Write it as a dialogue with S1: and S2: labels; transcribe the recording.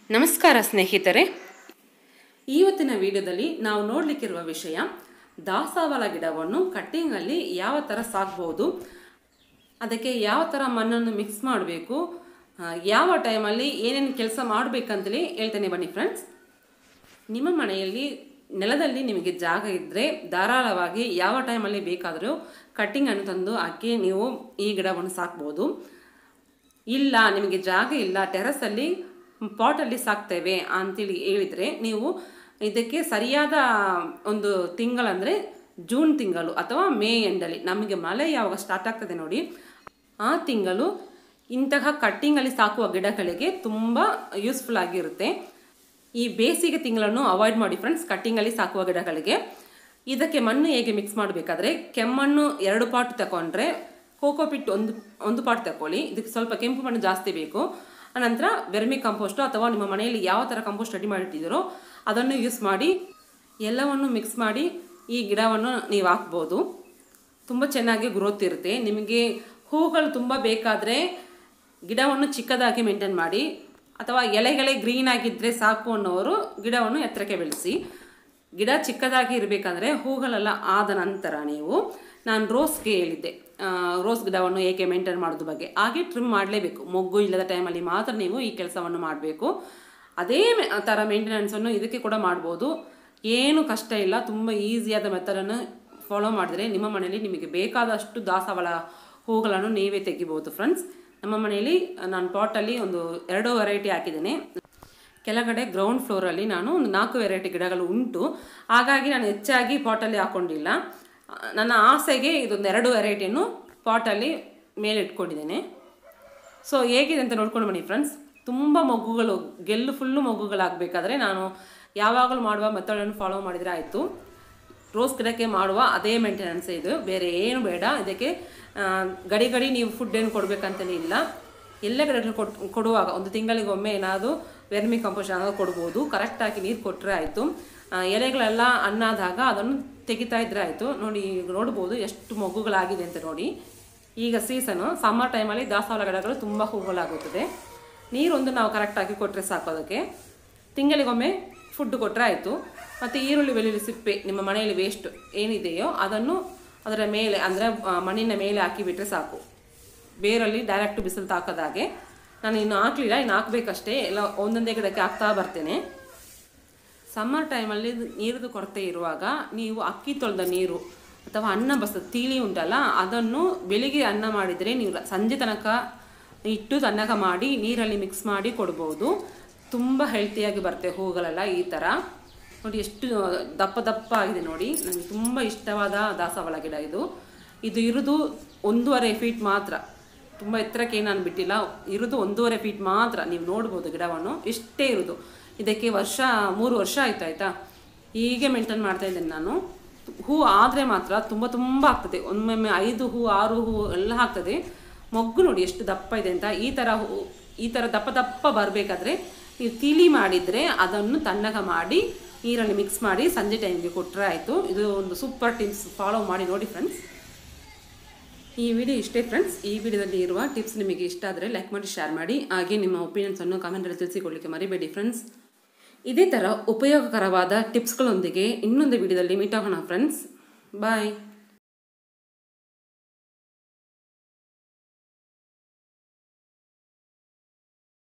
S1: ನಮಸ್ಕಾರ ಸ್ನೇಹಿತರೆ ಇವತ್ತಿನ ವಿಡಿಯೋದಲ್ಲಿ ನಾವು ನೋಡಲಿಕ್ಕಿರುವ ವಿಷಯ ದಾಸವಾಳ ಗಿಡವನ್ನು ಕಟ್ಟಿಂಗಲ್ಲಿ ಯಾವ ಥರ ಸಾಕ್ಬೋದು ಅದಕ್ಕೆ ಯಾವ ಥರ ಮಣ್ಣನ್ನು ಮಿಕ್ಸ್ ಮಾಡಬೇಕು ಯಾವ ಟೈಮಲ್ಲಿ ಏನೇನು ಕೆಲಸ ಮಾಡಬೇಕಂತಲೇ ಹೇಳ್ತೇನೆ ಬನ್ನಿ ಫ್ರೆಂಡ್ಸ್ ನಿಮ್ಮ ಮನೆಯಲ್ಲಿ ನೆಲದಲ್ಲಿ ನಿಮಗೆ ಜಾಗ ಇದ್ದರೆ ಧಾರಾಳವಾಗಿ ಯಾವ ಟೈಮಲ್ಲಿ ಬೇಕಾದರೂ ಕಟ್ಟಿಂಗನ್ನು ತಂದು ಹಾಕಿ ನೀವು ಈ ಗಿಡವನ್ನು ಸಾಕ್ಬೋದು ಇಲ್ಲ ನಿಮಗೆ ಜಾಗ ಇಲ್ಲ ಟೆರಸಲ್ಲಿ ಪಾಟಲ್ಲಿ ಸಾಕ್ತೇವೆ ಅಂತೇಳಿ ಹೇಳಿದರೆ ನೀವು ಇದಕ್ಕೆ ಸರಿಯಾದ ಒಂದು ತಿಂಗಳಂದರೆ ಜೂನ್ ತಿಂಗಳು ಅಥವಾ ಮೇ ಎಂಡಲ್ಲಿ ನಮಗೆ ಮಳೆ ಯಾವಾಗ ಸ್ಟಾರ್ಟ್ ಆಗ್ತದೆ ನೋಡಿ ಆ ತಿಂಗಳು ಇಂತಹ ಕಟ್ಟಿಂಗಲ್ಲಿ ಸಾಕುವ ಗಿಡಗಳಿಗೆ ತುಂಬ ಯೂಸ್ಫುಲ್ ಆಗಿರುತ್ತೆ ಈ ಬೇಸಿಗೆ ತಿಂಗಳನ್ನು ಅವಾಯ್ಡ್ ಮಾಡಿ ಫ್ರೆಂಡ್ಸ್ ಕಟ್ಟಿಂಗಲ್ಲಿ ಸಾಕುವ ಗಿಡಗಳಿಗೆ ಇದಕ್ಕೆ ಮಣ್ಣು ಹೇಗೆ ಮಿಕ್ಸ್ ಮಾಡಬೇಕಾದ್ರೆ ಕೆಮ್ಮಣ್ಣು ಎರಡು ಪಾಟ್ ತಗೊಂಡ್ರೆ ಕೋಕೋಪಿಟ್ ಒಂದು ಒಂದು ಪಾಟ್ ತಗೊಳ್ಳಿ ಇದಕ್ಕೆ ಸ್ವಲ್ಪ ಕೆಂಪು ಮಣ್ಣು ಜಾಸ್ತಿ ಬೇಕು ಅನಂತರ ಬೆರ್ಮಿ ಕಂಪೋಸ್ಟು ಅಥವಾ ನಿಮ್ಮ ಮನೆಯಲ್ಲಿ ಯಾವ ಥರ ಕಂಪೋಸ್ಟ್ ರೆಡಿ ಮಾಡಿಟ್ಟಿದ್ದೀರೋ ಅದನ್ನು ಯೂಸ್ ಮಾಡಿ ಎಲ್ಲವನ್ನು ಮಿಕ್ಸ್ ಮಾಡಿ ಈ ಗಿಡವನ್ನು ನೀವು ಹಾಕ್ಬೋದು ತುಂಬ ಚೆನ್ನಾಗಿ ಗ್ರೋತ್ ಇರುತ್ತೆ ನಿಮಗೆ ಹೂಗಳು ತುಂಬ ಬೇಕಾದರೆ ಗಿಡವನ್ನು ಚಿಕ್ಕದಾಗಿ ಮೇಂಟೈನ್ ಮಾಡಿ ಅಥವಾ ಎಲೆಗಳೇ ಗ್ರೀನ್ ಆಗಿದ್ದರೆ ಸಾಕು ಅನ್ನೋರು ಗಿಡವನ್ನು ಎತ್ತರಕ್ಕೆ ಬೆಳೆಸಿ ಗಿಡ ಚಿಕ್ಕದಾಗಿ ಇರಬೇಕಂದ್ರೆ ಹೂಗಳೆಲ್ಲ ಆದ ನಂತರ ನೀವು ನಾನು ರೋಸ್ಗೆ ಹೇಳಿದ್ದೆ ರೋಸ್ ಗಿಡವನ್ನು ಏಕೆ ಮೇಂಟೈನ್ ಮಾಡೋದು ಬಗ್ಗೆ ಹಾಗೆ ಟ್ರಿಮ್ ಮಾಡಲೇಬೇಕು ಮೊಗ್ಗು ಇಲ್ಲದ ಟೈಮಲ್ಲಿ ಮಾತ್ರ ನೀವು ಈ ಕೆಲಸವನ್ನು ಮಾಡಬೇಕು ಅದೇ ಥರ ಮೇಂಟೆನೆನ್ಸನ್ನು ಇದಕ್ಕೆ ಕೂಡ ಮಾಡ್ಬೋದು ಏನು ಕಷ್ಟ ಇಲ್ಲ ತುಂಬ ಈಸಿಯಾದ ಮೆಥಡನ್ನು ಫಾಲೋ ಮಾಡಿದರೆ ನಿಮ್ಮ ಮನೆಯಲ್ಲಿ ನಿಮಗೆ ಬೇಕಾದಷ್ಟು ದಾಸವಾಳ ಹೂಗಳನ್ನು ನೀವೇ ತೆಗಿಬೋದು ಫ್ರೆಂಡ್ಸ್ ನಮ್ಮ ಮನೆಯಲ್ಲಿ ನಾನು ಪಾಟಲ್ಲಿ ಒಂದು ಎರಡು ವೆರೈಟಿ ಹಾಕಿದ್ದೇನೆ ಕೆಳಗಡೆ ಗ್ರೌಂಡ್ ಫ್ಲೋರಲ್ಲಿ ನಾನು ಒಂದು ನಾಲ್ಕು ವೆರೈಟಿ ಗಿಡಗಳು ಉಂಟು ಹಾಗಾಗಿ ನಾನು ಹೆಚ್ಚಾಗಿ ಪಾಟಲ್ಲಿ ಹಾಕ್ಕೊಂಡಿಲ್ಲ ನನ್ನ ಆಸೆಗೆ ಇದೊಂದು ಎರಡು ವೆರೈಟಿಯನ್ನು ಪಾಟಲ್ಲಿ ಮೇಲೆ ಇಟ್ಕೊಂಡಿದ್ದೇನೆ ಸೊ ಹೇಗಿದೆ ಅಂತ ನೋಡ್ಕೊಂಡು ಬನ್ನಿ ಫ್ರೆಂಡ್ಸ್ ತುಂಬ ಮೊಗ್ಗುಗಳು ಗೆಲ್ಲು ಫುಲ್ಲು ಮೊಗ್ಗುಗಳಾಗಬೇಕಾದ್ರೆ ನಾನು ಯಾವಾಗಲೂ ಮಾಡುವ ಮೆಥಡನ್ನು ಫಾಲೋ ಮಾಡಿದರೆ ಆಯಿತು ರೋಸ್ ಗಿಡಕ್ಕೆ ಮಾಡುವ ಅದೇ ಮೇಂಟೆನೆನ್ಸ್ ಇದು ಬೇರೆ ಏನು ಬೇಡ ಇದಕ್ಕೆ ಗಡಿ ಗಡಿ ನೀವು ಫುಡ್ ಏನು ಕೊಡಬೇಕಂತಲೇ ಇಲ್ಲ ಎಲ್ಲ ಗಿಡಗಳು ಕೊಟ್ ಕೊಡುವಾಗ ಒಂದು ತಿಂಗಳಿಗೊಮ್ಮೆ ಏನಾದರೂ ವೆರ್ಮಿ ಕಂಪೋಸ್ಟ್ ಏನಾದರೂ ಕೊಡ್ಬೋದು ಕರೆಕ್ಟಾಗಿ ನೀರು ಕೊಟ್ಟರೆ ಆಯಿತು ಎಲೆಗಳೆಲ್ಲ ಹಣ್ಣಾದಾಗ ಅದನ್ನು ತೆಗಿತಾ ಇದ್ರೆ ಆಯಿತು ನೋಡಿ ನೋಡ್ಬೋದು ಎಷ್ಟು ಮೊಗ್ಗುಗಳಾಗಿದೆ ಅಂತ ನೋಡಿ ಈಗ ಸೀಸನು ಸಮ್ಮರ್ ಟೈಮಲ್ಲಿ ದಾಸವಾಳ ಗಿಡಗಳು ತುಂಬ ಹೂಗಳಾಗುತ್ತದೆ ನೀರೊಂದು ನಾವು ಕರೆಕ್ಟಾಗಿ ಕೊಟ್ಟರೆ ಸಾಕು ಅದಕ್ಕೆ ತಿಂಗಳಿಗೊಮ್ಮೆ ಫುಡ್ ಕೊಟ್ಟರೆ ಆಯಿತು ಮತ್ತು ಈರುಳ್ಳಿ ಬೆಳ್ಳುಳ್ಳಿ ಸಿಪ್ಪೆ ನಿಮ್ಮ ಮನೆಯಲ್ಲಿ ವೇಸ್ಟ್ ಏನಿದೆಯೋ ಅದನ್ನು ಅದರ ಮೇಲೆ ಅಂದರೆ ಮಣ್ಣಿನ ಮೇಲೆ ಹಾಕಿಬಿಟ್ರೆ ಸಾಕು ಬೇರಲ್ಲಿ ಡೈರೆಕ್ಟ್ ಬಿಸಿಲು ತಾಕದಾಗೆ ನಾನು ಇನ್ನು ಹಾಕಲಿಲ್ಲ ಇನ್ನು ಹಾಕಬೇಕಷ್ಟೇ ಎಲ್ಲ ಒಂದೊಂದೇ ಗಿಡಕ್ಕೆ ಹಾಕ್ತಾ ಬರ್ತೇನೆ ಸಮ್ಮರ್ ಟೈಮಲ್ಲಿ ನೀರದು ಕೊರತೆ ಇರುವಾಗ ನೀವು ಅಕ್ಕಿ ತೊಳೆದ ನೀರು ಅಥವಾ ಅನ್ನ ಬಸ್ತದ ತೀಳಿ ಉಂಟಲ್ಲ ಅದನ್ನು ಬೆಳಿಗ್ಗೆ ಅನ್ನ ಮಾಡಿದರೆ ನೀವು ಸಂಜೆ ತನಕ ಇಟ್ಟು ತನ್ನಕ ಮಾಡಿ ನೀರಲ್ಲಿ ಮಿಕ್ಸ್ ಮಾಡಿ ಕೊಡ್ಬೋದು ತುಂಬ ಹೆಲ್ತಿಯಾಗಿ ಬರುತ್ತೆ ಹೂಗಳೆಲ್ಲ ಈ ಥರ ನೋಡಿ ಎಷ್ಟು ದಪ್ಪ ದಪ್ಪ ಆಗಿದೆ ನೋಡಿ ನನಗೆ ತುಂಬ ಇಷ್ಟವಾದ ದಾಸವಾಳ ಗಿಡ ಇದು ಇದು ಇರೋದು ಒಂದೂವರೆ ಫೀಟ್ ಮಾತ್ರ ತುಂಬ ಎತ್ತರಕ್ಕೆ ನಾನು ಬಿಟ್ಟಿಲ್ಲ ಇರೋದು ಒಂದೂವರೆ ಫೀಟ್ ಮಾತ್ರ ನೀವು ನೋಡ್ಬೋದು ಗಿಡವನ್ನು ಇಷ್ಟೇ ಇರೋದು ಇದಕ್ಕೆ ವರ್ಷ ಮೂರು ವರ್ಷ ಆಯಿತು ಆಯಿತಾ ಹೀಗೆ ಮೇಂಟೈನ್ ಮಾಡ್ತಾ ಇದ್ದೇನೆ ನಾನು ಹೂ ಆದರೆ ಮಾತ್ರ ತುಂಬ ತುಂಬ ಆಗ್ತದೆ ಒಮ್ಮೊಮ್ಮೆ ಐದು ಹೂ ಆರು ಹೂ ಎಲ್ಲ ಆಗ್ತದೆ ಮೊಗ್ಗು ನೋಡಿ ಎಷ್ಟು ದಪ್ಪ ಇದೆ ಅಂತ ಈ ಥರ ಹೂ ಈ ಥರ ದಪ್ಪ ದಪ್ಪ ಬರಬೇಕಾದ್ರೆ ನೀವು ತಿಳಿ ಮಾಡಿದರೆ ಅದನ್ನು ತಣ್ಣಗ ಮಾಡಿ ನೀರಲ್ಲಿ ಮಿಕ್ಸ್ ಮಾಡಿ ಸಂಜೆ ಟೈಮ್ಗೆ ಕೊಟ್ಟರೆ ಆಯಿತು ಇದು ಒಂದು ಸೂಪರ್ ಟಿಪ್ಸ್ ಫಾಲೋ ಮಾಡಿ ನೋಡಿ ಫ್ರೆಂಡ್ಸ್ ಈ ವಿಡಿಯೋ ಇಷ್ಟೇ ಫ್ರೆಂಡ್ಸ್ ಈ ವಿಡಿಯೋದಲ್ಲಿ ಇರುವ ಟಿಪ್ಸ್ ನಿಮಗೆ ಇಷ್ಟ ಆದರೆ ಲೈಕ್ ಮಾಡಿ ಶೇರ್ ಮಾಡಿ ಹಾಗೆ ನಿಮ್ಮ ಒಪಿನಿಯನ್ಸನ್ನು ಕಾಮೆಂಟಲ್ಲಿ ತಿಳಿಸಿಕೊಳ್ಳಿಕ್ಕೆ ಮರಿಬೇಡಿ ಫ್ರೆಂಡ್ಸ್ ಇದೇ ಥರ ಉಪಯೋಗಕರವಾದ ಟಿಪ್ಸ್ಗಳೊಂದಿಗೆ ಇನ್ನೊಂದು ವಿಡಿಯೋದಲ್ಲಿ ಮೀಟ್ ಆಗೋಣ ಫ್ರೆಂಡ್ಸ್ ಬಾಯ್